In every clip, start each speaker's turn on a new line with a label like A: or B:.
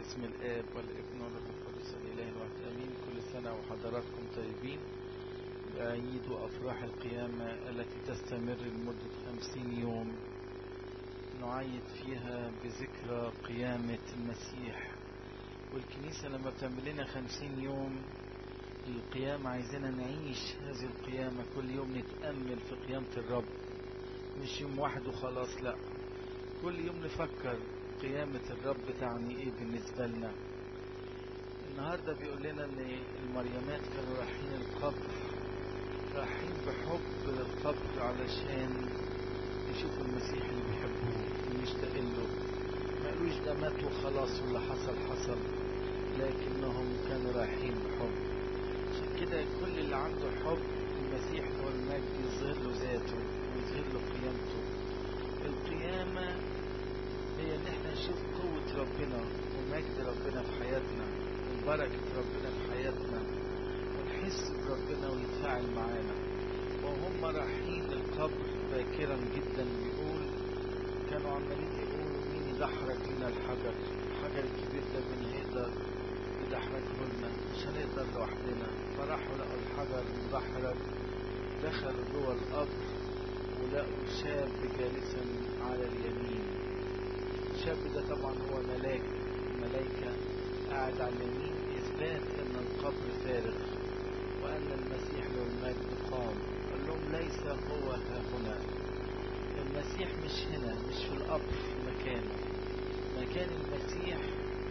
A: باسم الآب والابن والروح القدس الإله الواحد آمين كل سنة وحضراتكم طيبين بعيد وأفراح القيامة التي تستمر لمدة خمسين يوم نعيد فيها بذكرى قيامة المسيح والكنيسة لما بتعمل لنا خمسين يوم القيامة عايزيننا نعيش هذه القيامة كل يوم نتأمل في قيامة الرب مش يوم واحد وخلاص لا كل يوم نفكر قيامة الرب تعني ايه بالنسبة لنا النهاردة بيقول لنا ان المريمات كانوا رايحين القبر رايحين بحب للقبر علشان يشوفوا المسيح اللي بيحبوه ويشتاقين له ما قالوش ده مات وخلاص واللي حصل حصل لكنهم كانوا رايحين بحب عشان كده كل اللي عنده حب المسيح هو المجد يظهر له ذاته ويظهر له قيامته القيامة هي ان احنا نشوف قوة ربنا ومجد ربنا في حياتنا وبركة ربنا في حياتنا ونحس بربنا ويتفاعل معانا وهم رايحين للقبر باكرا جدا بيقول كانوا عمالين يقولوا مين يدحرج لنا الحجر الحجر الكبير ده مين هيقدر يدحرجه لنا مش هنقدر لوحدنا فراحوا لقوا الحجر مدحرج دخلوا جوه القبر ولقوا شاب جالسا على اليمين الشاب ده طبعا هو ملاك ملائكة قاعد على اليمين إثبات أن القبر فارغ وأن المسيح له المجد قام قال لهم ليس هو ها هنا المسيح مش هنا مش في القبر مكانه مكان المسيح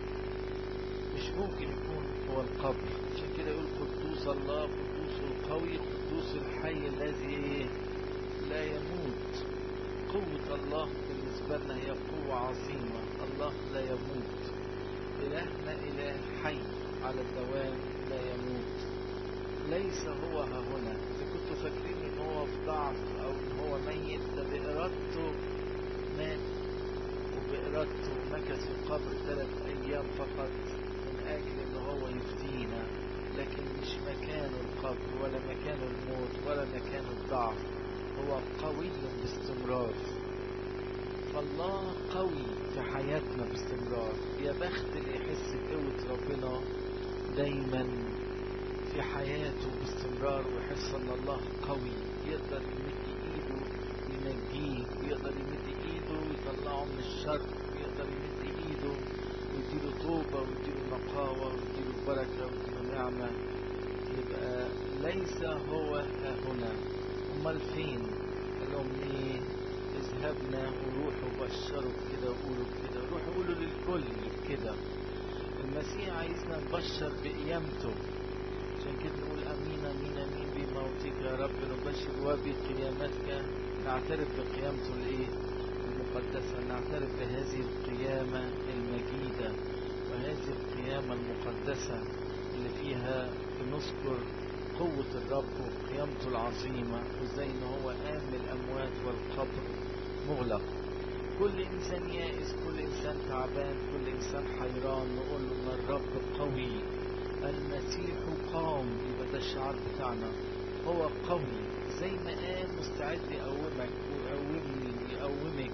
A: مش ممكن يكون هو القبر عشان كده يقول قدوس الله قدوس القوي قدوس الحي الذي لا يموت قوة الله بالنسبة لنا هي قوة عظيمة الله لا يموت إلهنا إله حي على الدوام لا يموت ليس هو ها هنا إذا كنتوا فاكرين إن هو في ضعف أو إن هو ميت ده بإرادته مات وبإرادته مكث في القبر ثلاث أيام فقط من أجل إن هو يفدينا لكن مش مكانه القبر ولا مكانه الموت ولا مكانه الضعف هو قوي باستمرار فالله قوي في حياتنا باستمرار يا بخت اللي يحس بقوة ربنا دايما في حياته باستمرار ويحس ان الله قوي يقدر يمد ايده ينجيه ويقدر يمد ايده ويطلعه من الشر ويقدر يمد ايده ويديله توبة ويديله نقاوة ويديله بركة ويديله نعمة يبقى ليس هو ها هنا امال فين قال لهم ايه اذهبنا وروحوا بشروا كده وقولوا كده روحوا قولوا للكل كده المسيح عايزنا نبشر بقيامته عشان كده نقول امين امين امين بموتك يا رب نبشر وبقيامتك نعترف بقيامته الايه المقدسة نعترف بهذه القيامة المجيدة وهذه القيامة المقدسة اللي فيها بنذكر قوة الرب وقيامته العظيمة وازاي ان هو قام من الاموات والقبر مغلق كل انسان يائس كل انسان تعبان كل انسان حيران نقول له ان الرب قوي المسيح قام يبقى ده الشعار بتاعنا هو قوي زي ما قام مستعد يقومك ويقومني ويقومك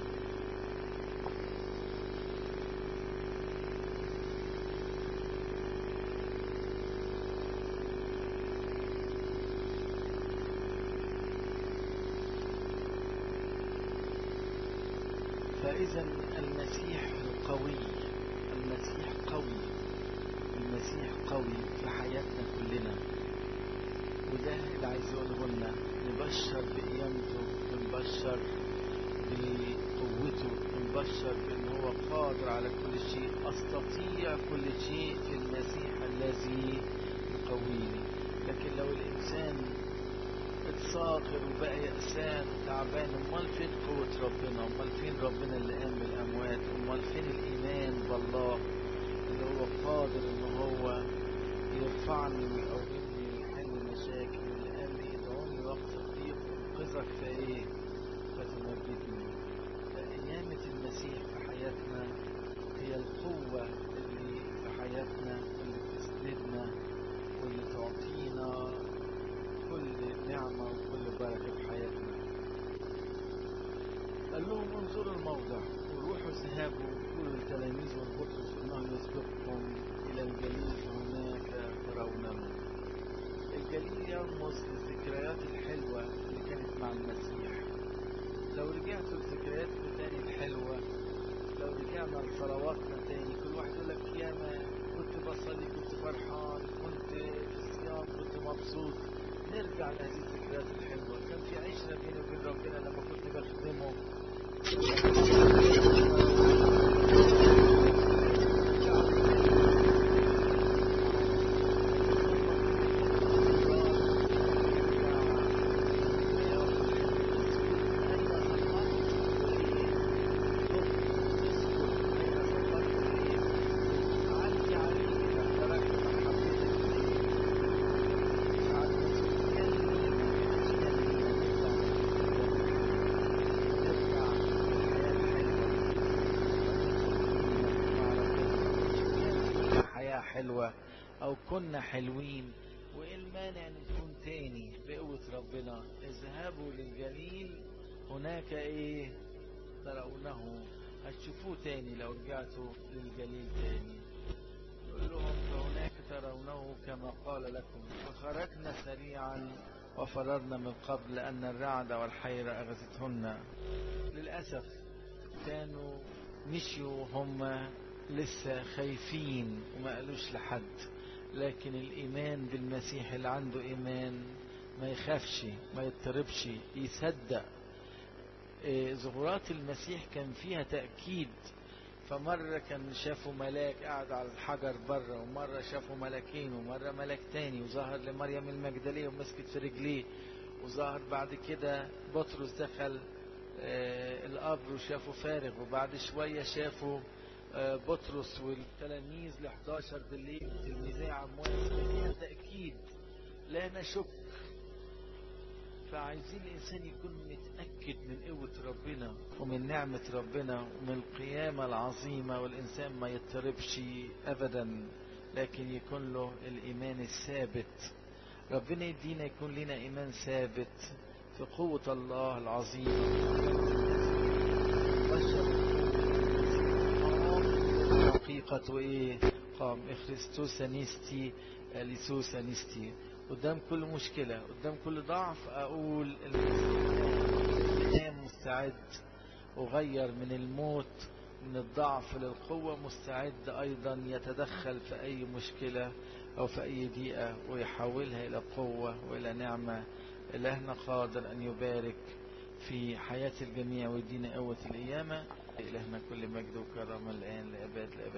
A: فإذا المسيح القوي المسيح قوي المسيح قوي في حياتنا كلنا وده اللي عايز اقوله لنا نبشر بقيامته ونبشر بقوته ونبشر بان هو قادر على كل شيء استطيع كل شيء في المسيح الذي يقويني لكن لو الانسان اتصاغر وبقى يأسان وتعبان امال فين قوة ربنا امال فين ربنا اللي قام من الاموات امال فين الايمان بالله اللي هو قادر ان هو يرفعني ويقومني ويحل مشاكل واللي قال لي ادعوني وقت الضيق انقذك في ايه فتمجدني فقيامة المسيح في حياتنا هي القوة اللي في حياتنا اللي بتسندنا واللي تعطينا كل نعمة وكل بركة في حياتنا قال لهم انظروا الموضع وروحوا ذهابوا قولوا للتلاميذ والبطرس انهم يسبقوا نرمز للذكريات الحلوة اللي كانت مع المسيح لو رجعتوا لذكرياتكم تاني الحلوة لو رجعنا لصلواتنا تاني كل واحد يقول لك يا ما كنت بصلي كنت فرحان كنت في الصيام كنت مبسوط نرجع لهذه الذكريات الحلوة كان في عشرة بيني وبين ربنا لما كنت بخدمه حلوة أو كنا حلوين وإيه المانع نكون تاني بقوة ربنا اذهبوا للجليل هناك إيه ترونه هتشوفوه تاني لو رجعتوا للجليل تاني يقول لهم فهناك ترونه كما قال لكم فخرجنا سريعا وفررنا من قبل أن الرعد والحيرة أغزتهن للأسف كانوا مشيوا هم لسه خايفين وما قالوش لحد لكن الإيمان بالمسيح اللي عنده إيمان ما يخافش ما يضطربش يصدق إيه ظهورات المسيح كان فيها تأكيد فمرة كان شافوا ملاك قاعد على الحجر بره ومرة شافوا ملاكين ومرة ملاك تاني وظهر لمريم المجدلية ومسكت في رجليه وظهر بعد كده بطرس دخل آه القبر وشافه فارغ وبعد شوية شافوا بطرس والتلاميذ ل 11 بالليل تلميذي عمواس فيها تأكيد لا نشك فعايزين الإنسان يكون متأكد من قوة ربنا ومن نعمة ربنا ومن القيامة العظيمة والإنسان ما يضطربش أبدا لكن يكون له الإيمان الثابت ربنا يدينا يكون لنا إيمان ثابت في قوة الله العظيمة حقيقة إيه قام إخريستوس نيستي لسوس نيستي قدام كل مشكلة قدام كل ضعف أقول الإنسان مستعد وغير من الموت من الضعف للقوة مستعد أيضا يتدخل في أي مشكلة أو في أي ضيقة ويحولها إلى قوة وإلى نعمة إلهنا قادر أن يبارك في حياة الجميع ويدينا قوة القيامة إلهنا كل مجد وكرم الآن لأباد الأبد